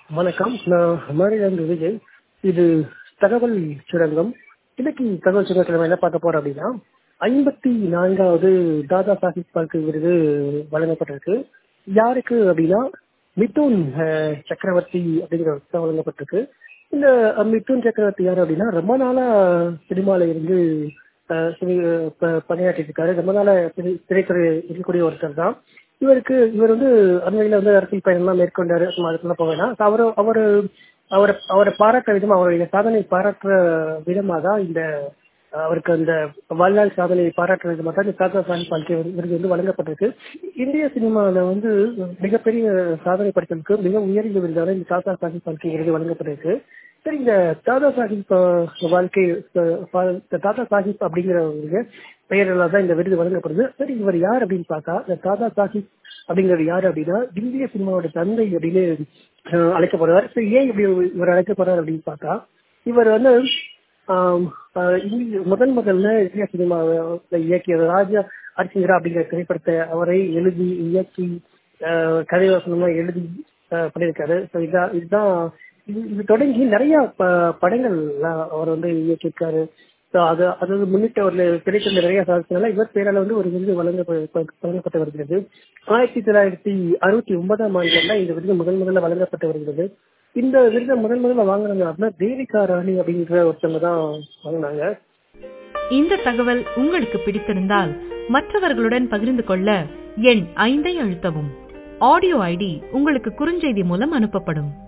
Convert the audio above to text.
வணக்கம் நான் மாரிலாந்து விஜய் இது தகவல் சுரங்கம் இன்னைக்கு தகவல் சுரங்கத்தில் நம்ம என்ன பார்க்க போறோம் அப்படின்னா ஐம்பத்தி நான்காவது தாதா சாஹிப் பால்கே விருது வழங்கப்பட்டிருக்கு யாருக்கு அப்படின்னா மிதுன் அஹ், சக்கரவர்த்தி அப்படிங்கிறவருக்கு தான் வழங்கப்பட்டிருக்கு இந்த அஹ், மிதுன் சக்கரவர்த்தி யார் அப்படின்னா ரொம்ப நாளா சினிமால இருந்து அஹ், சினி- ப- பணியாற்றிட்டு இருக்காரு ரொம்ப நாளா திரை- திரைத்துறை இருக்கக்கூடிய ஒருத்தர் தான் இவருக்கு இவர் வந்து அண்மையில வந்து அரசியல் பயணம்லாம் மேற்கொண்டாரு சும்மா அதுக்குள்ள போக வேணாம் அவர் அவர் அவரை அவரை பாராட்டுற விதமா அவருடைய சாதனை பாராட்டுற விதமா தான் இந்த அஹ், அவருக்கு அந்த வாழ்நாள் சாதனையை பாராட்டுற விதமா தான் இந்த தாத்தா சாஹிப் பால்கே விருது வந்து வழங்கப்பட்டிருக்கு இந்திய சினிமாவில் வந்து மிகப்பெரிய சாதனை படைத்ததுக்கு மிக உயர்ந்த விருதான இந்த தாத்தா சாஹிப் பால்கே விருது வழங்கப்பட்டிருக்கு சரி இந்த தாதா சாஹிப் அஹ், வாழ்க்கை அஹ், பா- இந்த தாதா சாஹிப் அப்படிங்கிறவங்க பெயரில் தான் இந்த விருது வழங்கப்படுது சரி இவர் யார் அப்படின்னு பார்த்தா இந்த தாதா சாஹிப் அப்படிங்கிறது யார் அப்படின்னா இந்திய சினிமாவோட தந்தை அப்படின்னு அஹ், அழைக்கப்படுவார் சரி ஏன் இப்படி இவர் அழைக்கப்படுறார் அப்படின்னு பார்த்தா இவர் வந்து ஆம், அஹ், இந்திய- முதன் முதல்ல இந்திய சினிமாவை இயக்கிய ராஜா அரிசிங்கரா அப்படிங்கிற திரைப்படத்தை அவரை எழுதி இயக்கி அஹ், கதை வசனமா எழுதி அஹ், பண்ணியிருக்காரு ஸோ இதான் இதுதான் இது இது தொடங்கி நிறைய ப- படங்கள் அவர் வந்து இயக்கியிருக்காரு ஸோ அது அது முன்னிட்டு அவர் கிடைத்த நிறைய சாதிச்சனால இவர் பேரால வந்து ஒரு விருது வழங்க வழங்கப்பட்டு வருகிறது ஆயிரத்தி தொள்ளாயிரத்தி அறுபத்தி ஒன்பதாம் ஆண்டுல இந்த விருது முதல் முதல்ல வழங்கப்பட்டு வருகிறது இந்த விருதை முதல் முதல்ல வாங்கினாங்க அப்படின்னா தேவிகா ராணி அப்படிங்கிற ஒருத்தவங்க தான் வாங்கினாங்க இந்த தகவல் உங்களுக்கு பிடித்திருந்தால் மற்றவர்களுடன் பகிர்ந்து கொள்ள எண் ஐந்தை அழுத்தவும் ஆடியோ ஐடி உங்களுக்கு குறுஞ்செய்தி மூலம் அனுப்பப்படும்